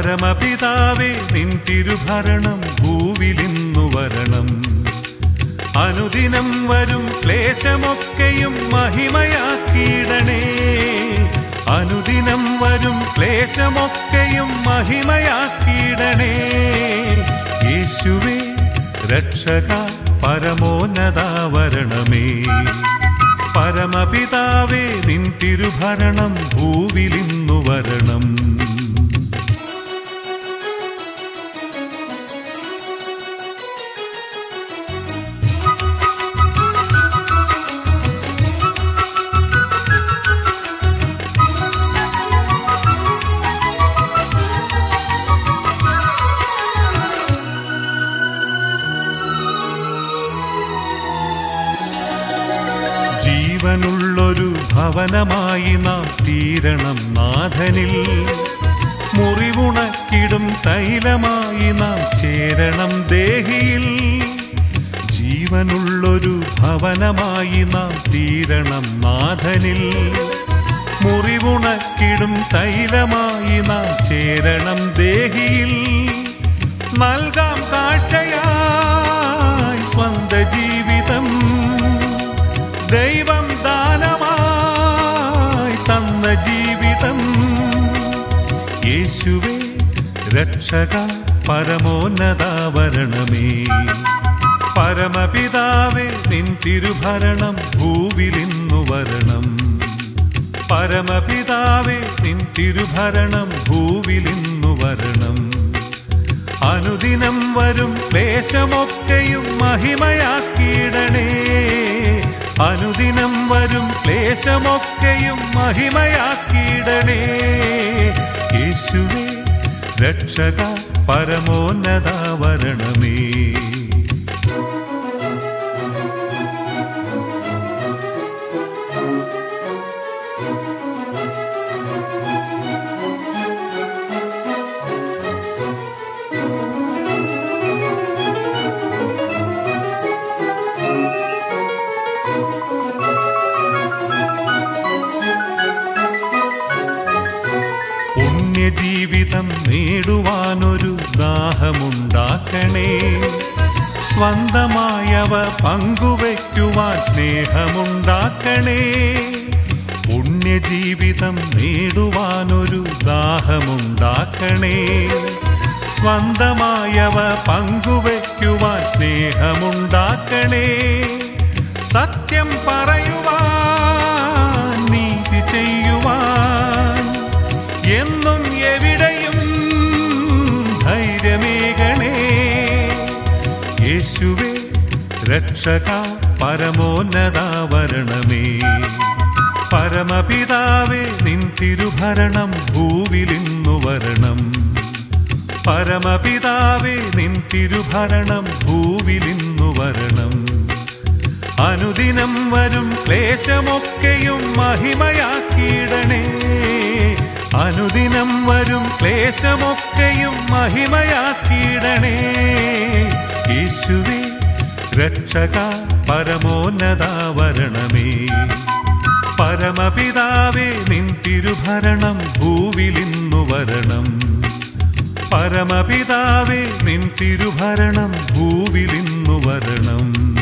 പരമപിതാവേ നിൻ തിരുഭരണം ഭൂവിലിന്നു വരണം അനുദിനം വരും ക്ലേശമൊക്കെയും മഹിമയാക്കിയിടണേ അനുദിനം വരും ക്ലേശമൊക്കെയും മഹിമയാക്കിയിടണേ യേശുവേ രക്ഷക പരമോന്നതാവരണമേ പരമപിതാവേ നിൻ തിരുഭരണം ഭൂവിലിന്നു വരണം ജീവനുള്ളൊരു ഭവനമായി നാം തീരണം നാഥനിൽ മുറിവുണക്കിടും തൈലമായി നാം ചേരണം ദേഹിയിൽ ജീവനുള്ളൊരു ഭവനമായി നാം തീരണം നാഥനിൽ മുറിവുണക്കിടും തൈലമായി നാം ചേരണം ദേഹിയിൽ നൽകാം കാഴ്ചയായി സ്വന്ത ജീവിതം ദൈവം ദാനമായി തന്ന ജീവിതം യേശുവേ രക്ഷക പരമോന്നതാവരണമേ പരമപിതാവേ നിൻ തിരുഭരണം ഭൂവിലിന്നു വരണം പരമപിതാവേ നിൻ തിരുഭരണം ഭൂവിലിന്നു വരണം അനുദിനം വരും ക്ലേശമൊക്കെയും മഹിമയാക്കിയിടണേ അനുദിനം വരും ക്ലേശമൊക്കെയും മഹിമയാക്കിയിടണേ യേശുവേ രക്ഷക പരമോന്നതാവരണമേ പുണ്യജീവിതം നേടുവാനൊരു ദാഹമുണ്ടാക്കണേ സ്വന്തമായവ പങ്കുവയ്ക്കുവാൻ സ്നേഹമുണ്ടാക്കണേ പുണ്യജീവിതം നേടുവാനൊരു ദാഹമുണ്ടാക്കണേ സ്വന്തമായവ പങ്കുവയ്ക്കുവാൻ സ്നേഹമുണ്ടാക്കണേ സത്യം പറയുവാൻ നീതി ചെയ്യുവാൻ എന്നും എവിടെയും ധൈര്യമേകണേ യേശുവേ രക്ഷക പരമോന്നതാവരണമേ പരമപിതാവേ നിൻ തിരുഭരണം ഭൂവിലിന്നു വരണം പരമപിതാവേ നിൻ തിരുഭരണം ഭൂവിലിന്നു വരണം അനുദിനം വരും ക്ലേശമൊക്കെയും മഹിമയാക്കിയിടണേ അനുദിനം വരും ക്ലേശമൊക്കെയും മഹിമയാക്കിയിടണേ യേശുവേ രക്ഷക പരമോന്നതാവരണമേ പരമപിതാവേ നിൻ തിരുഭരണം ഭൂവിലിന്നു വരണം പരമപിതാവേ നിൻ തിരുഭരണം ഭൂവിലിന്നു വരണം